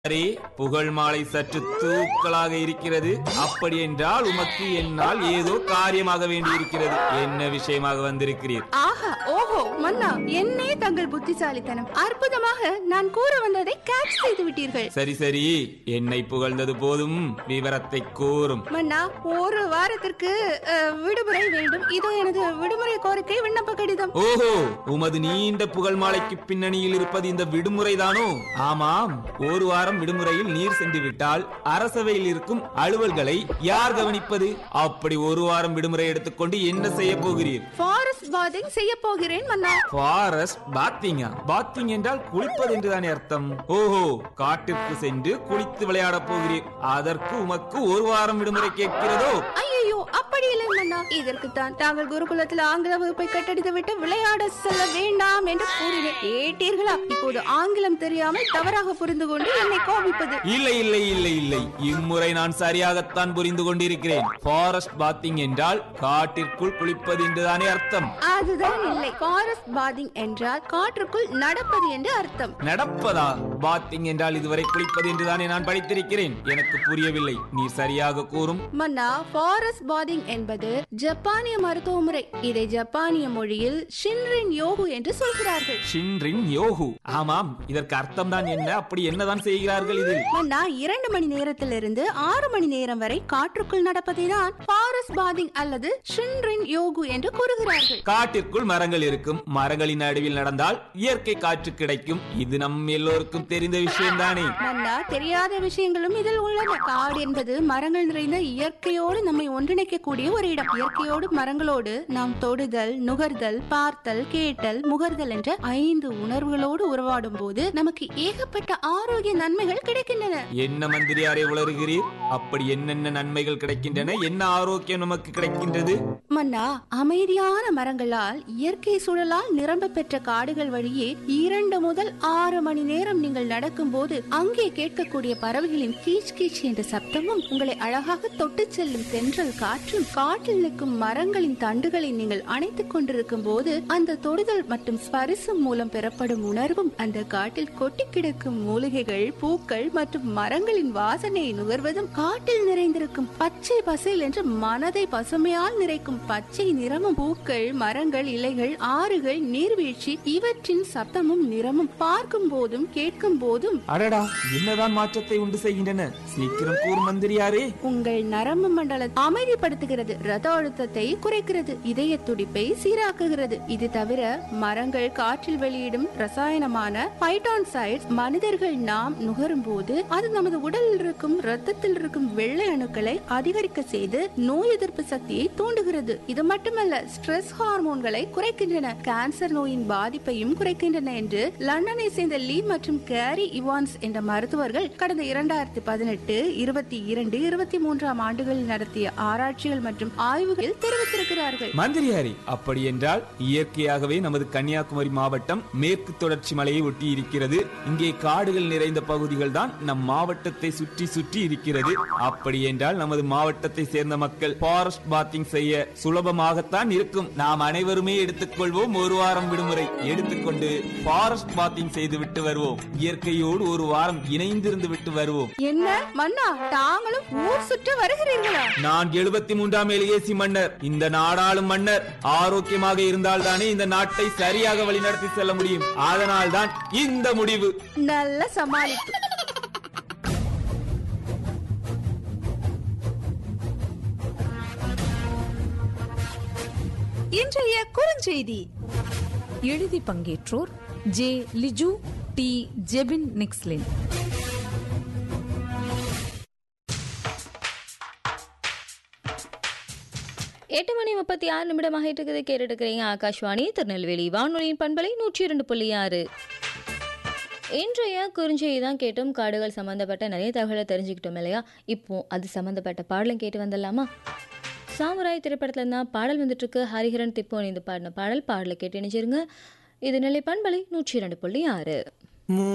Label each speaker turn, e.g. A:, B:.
A: array புகழ் மாலை சற்று தூக்கலாக இருக்கிறது அப்படி என்றால் உமக்கு என்னால் ஏதோ காரியமாக வேண்டியிருக்கிறது என்ன விஷயமாக வந்திருக்கிறீர்
B: ஆஹா ஓஹோ மன்னா என்னே தங்கள் புத்திசாலித்தனம் அற்புதமாக நான் கூற வந்ததை கேட்ச் செய்து விட்டீர்கள்
A: சரி சரி என்னை புகழ்ந்தது போதும் விவரத்தை கூறும்
B: மன்னா ஒரு வாரத்திற்கு அஹ், விடுமுறை வேண்டும் இதோ எனது விடுமுறை கோரிக்கை விண்ணப்ப கடிதம்
A: ஓஹோ உமது நீண்ட புகழ் மாலைக்கு பின்னணியில் இருப்பது இந்த விடுமுறை தானோ ஆமாம் ஒரு வாரம் விடுமுறையில் நீர் சென்று விட்டால் அரசவையில் இருக்கும் அலுவல்களை யார் கவனிப்பது அப்படி ஒரு வாரம் விடுமுறை எடுத்துக்கொண்டு என்ன செய்ய போகிறீர்
B: ஃபாரஸ்ட் பாதிங் செய்ய போகிறேன் மன்னா
A: ஃபாரஸ்ட் பாத்திங்கா பாத்திங் என்றால் குளிப்பது என்றுதானே அர்த்தம் ஓஹோ காட்டிற்கு சென்று குளித்து விளையாடப் போகிறீர் அதற்கு உமக்கு ஒரு வாரம் விடுமுறை கேட்கிறதோ
B: ஐயோ அப்படி இல்லை மன்னா இதற்குத்தான் தாங்கள் குருகுலத்தில் ஆங்கில வகுப்பை கட்டடித்து விட்டு விளையாட செல்ல வேண்டாம் என்று கூறினேன் கேட்டீர்களா இப்போது ஆங்கிலம் தெரியாமல் தவறாக புரிந்து கொண்டு என்னை கோபிப்பது
A: இல்லை இல்லை இல்லை இல்லை இம்முறை நான் சரியாகத்தான் புரிந்து கொண்டிருக்கிறேன் ஃபாரஸ்ட் பாத்திங் என்றால் காட்டிற்குள் குளிப்பது என்றுதானே அர்த்தம்
B: அதுதான் இல்லை ஃபாரஸ்ட் பாதிங் என்றால் காற்றுக்குள் நடப்பது என்று அர்த்தம்
A: நடப்பதா பாத்திங் என்றால் இதுவரை குளிப்பது என்றுதானே நான் படித்திருக்கிறேன் எனக்கு புரியவில்லை நீ சரியாக கூறும்
B: மன்னா ஃபாரஸ்ட் பாதிங் என்பது ஜப்பானிய மருத்துவ முறை இதை ஜப்பானிய மொழியில் ஷின்ரின் யோகு என்று சொல்கிறார்கள்
A: ஷின்ரின் யோகு ஆமாம் இதற்கு அர்த்தம் தான் என்ன அப்படி என்னதான் செய்கிறார்கள் இதில்
B: மன்னா இரண்டு மணி நேரத்திலிருந்து ஆறு மணி நேரம் வரை காற்றுக்குள் நடப்பதை தான் ஃபாரஸ்ட் பாதிங் அல்லது ஷின்ரின் யோகு என்று கூறுகிறார்கள்
A: காட்டிற்குள் மரங்கள் இருக்கும் மரங்களின் நடுவில் நடந்தால் இயற்கை காற்று கிடைக்கும் இது நம் எல்லோருக்கும் தெரிந்த விஷயம்தானே
B: மன்னா தெரியாத விஷயங்களும் இதில் உள்ளன காடு என்பது மரங்கள் நிறைந்த இயற்கையோடு நம்மை ஒன்றிணைக்கக்கூடிய ஒரு இடம் இயற்கையோடு மரங்களோடு நாம் தொடுதல் நுகர்தல் பார்த்தல் கேட்டல் முகர்தல் என்ற ஐந்து உணர்வுகளோடு உறவாடும் போது நமக்கு ஏகப்பட்ட ஆரோக்கிய நன்மைகள் கிடைக்கின்றன
A: என்ன மந்திரியாரே உளறுகிறீர் அப்படி என்னென்ன நன்மைகள் கிடைக்கின்றன என்ன ஆரோக்கியம் நமக்கு கிடைக்கின்றது
B: மன்னா அமைதியான மரங்களால் இயற்கை சூழலால் நிரம்ப பெற்ற காடுகள் வழியே இரண்டு முதல் ஆறு மணி நேரம் நீங்கள் நடக்கும் போது அங்கே கேட்கக்கூடிய பறவைகளின் கீச் கீச் என்ற சப்தமும் உங்களை அழகாக தொட்டு செல்லும் தென்றல் காற்றும் காட்டில் நிற்கும் மரங்களின் தண்டுகளை நீங்கள் அணைத்துக் கொண்டிருக்கும் போது அந்த தொடுதல் மற்றும் ஸ்பரிசம் மூலம் பெறப்படும் உணர்வும் அந்த காட்டில் கொட்டி கிடக்கும் மூலிகைகள் பூக்கள் மற்றும் மரங்களின் வாசனையை நுகர்வதும் காட்டில் நிறைந்திருக்கும் பச்சை பசேல் என்று மனதை பசுமையால் நிறைக்கும் பச்சை நிறமும் பூக்கள் மரங்கள் இலைகள் ஆறுகள் நீர்வீழ்ச்சி இவற்றின் சத்தமும் நிறமும் பார்க்கும் போதும் கேட்கும் போதும்
A: அடடா என்னதான் மாற்றத்தை உண்டு செய்கின்றன சீக்கிரம் கூறு மந்திரியாரே
B: உங்கள் நரம்பு மண்டலத்தை அமைதிப்படுத்துகிறது ரத்த அழுத்தத்தை குறைக்கிறது இதய துடிப்பை சீராக்குகிறது இது தவிர மரங்கள் காற்றில் வெளியிடும் ரசாயனமான பைட்டான்சைட்ஸ் மனிதர்கள் நாம் நுகரும் போது அது நமது உடலில் இருக்கும் ரத்தத்தில் இருக்கும் வெள்ளை அணுக்களை அதிகரிக்க செய்து நோய் எதிர்ப்பு சக்தியை தூண்டுகிறது இது மட்டுமல்ல ஸ்ட்ரெஸ் ஹார்மோன்களை குறைக்கின்றன கேன்சர் நோயின் பாதிப்பையும் குறைக்கின்றன என்று லண்டனை சேர்ந்த லீ மற்றும் கேரி இவான்ஸ் என்ற மருத்துவர்கள் கடந்த இரண்டாயிரத்தி பதினெட்டு இருபத்தி இரண்டு இருபத்தி மூன்றாம் ஆண்டுகளில் நடத்திய ஆராய்ச்சிகள் மற்றும் ஆய்வுகளில் தெரிவித்திருக்கிறார்கள்
A: மந்திரியாரே அப்படி என்றால் இயற்கையாகவே நமது கன்னியாகுமரி மாவட்டம் மேற்கு தொடர்ச்சி மலையை ஒட்டி இருக்கிறது இங்கே காடுகள் நிறைந்த பகுதிகள் தான் நம் மாவட்டத்தை சுற்றி சுற்றி இருக்கிறது அப்படி என்றால் நமது மாவட்டத்தை சேர்ந்த மக்கள் ஃபாரஸ்ட் பாத்திங் செய்ய சுலபமாகத்தான் இருக்கும் நாம் அனைவருமே எடுத்துக்கொள்வோம் ஒரு வாரம் விடுமுறை எடுத்துக்கொண்டு ஃபாரஸ்ட் பாத்திங் செய்து விட்டு வருவோம் இயற்கையோடு ஒரு வாரம் இணைந்திருந்து விட்டு வருவோம்
B: என்ன மன்னா தாங்களும் ஊர் சுற்ற வருகிறீர்களா
A: நான் எழுபத்தி மூன்றாம் எலியேசி மன்னர் இந்த நாடாளும் மன்னர் ஆரோக்கியமாக இருந்தால்தானே இந்த நாட்டை சரியாக வழிநடத்தி செல்ல முடியும் அதனால்தான் இந்த முடிவு
B: நல்ல சமாளிப்பு
C: இன்றைய குறுஞ்செய்தி எழுதி பங்கேற்றோர் ஜே லிஜு டி ஜெபின் நிக்ஸ்லின்
D: எட்டு மணி முப்பத்தி ஆறு நிமிடமாக இருக்குது கேட்டுட்டு இருக்கிறீங்க ஆகாஷ்வாணி திருநெல்வேலி வானொலியின் பண்பலை நூற்றி இரண்டு புள்ளி ஆறு இன்றைய குறுஞ்செய்தி தான் கேட்டோம் காடுகள் சம்மந்தப்பட்ட நிறைய தகவலை தெரிஞ்சுக்கிட்டோம் இல்லையா இப்போ அது சம்மந்தப்பட்ட பாடலும் கேட்டு வந்துடலாமா சாமுராய் திரைப்படத்துல தான் பாடல் வந்துட்டு இருக்கு ஹரிஹரன் திப்போ இந்த பாடின பாடல் பாடலை கேட்டு இணைச்சிருங்க இது நெல்லை பண்பலை நூற்றி இரண்டு புள்ளி ஆறு